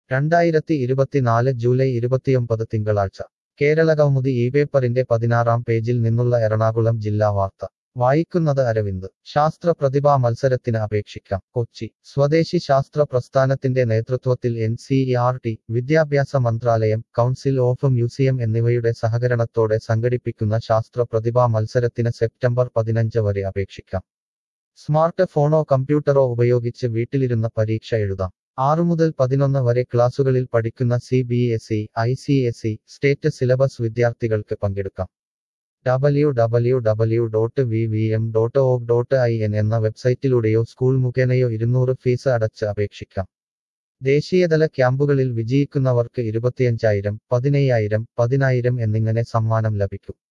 രണ്ടായിരത്തി ഇരുപത്തിനാല് ജൂലൈ ഇരുപത്തിയൊമ്പത് തിങ്കളാഴ്ച കേരളകൗമുദി ഈ പേപ്പറിന്റെ പതിനാറാം പേജിൽ നിന്നുള്ള എറണാകുളം ജില്ലാ വാർത്ത വായിക്കുന്നത് അരവിന്ദ് ശാസ്ത്ര പ്രതിഭാ മത്സരത്തിന് അപേക്ഷിക്കാം കൊച്ചി സ്വദേശി ശാസ്ത്ര പ്രസ്ഥാനത്തിന്റെ നേതൃത്വത്തിൽ എൻ സി ആർ ടി വിദ്യാഭ്യാസ മന്ത്രാലയം കൗൺസിൽ ഓഫ് മ്യൂസിയം എന്നിവയുടെ സഹകരണത്തോടെ സംഘടിപ്പിക്കുന്ന ശാസ്ത്ര പ്രതിഭാ മത്സരത്തിന് സെപ്റ്റംബർ പതിനഞ്ച് വരെ അപേക്ഷിക്കാം സ്മാർട്ട് ഫോണോ കമ്പ്യൂട്ടറോ ഉപയോഗിച്ച് വീട്ടിലിരുന്ന് പരീക്ഷ എഴുതാം ആറു മുതൽ പതിനൊന്ന് വരെ ക്ലാസുകളിൽ പഠിക്കുന്ന C B S E I C S E state syllabus വിദ്യാർത്ഥികൾക്ക് പങ്കെടുക്കാം W W W dot V V M dot gov dot I N എന്ന വെബ്സൈറ്റിലൂടെയോ സ്കൂൾ മുഖേനയോ ഇരുന്നൂറ് ഫീസ് അടച്ച് അപേക്ഷിക്കാം ദേശീയതല ക്യാമ്പുകളിൽ വിജയിക്കുന്നവർക്ക് ഇരുപത്തിയഞ്ചായിരം പതിനയ്യായിരം പതിനായിരം എന്നിങ്ങനെ സമ്മാനം ലഭിക്കും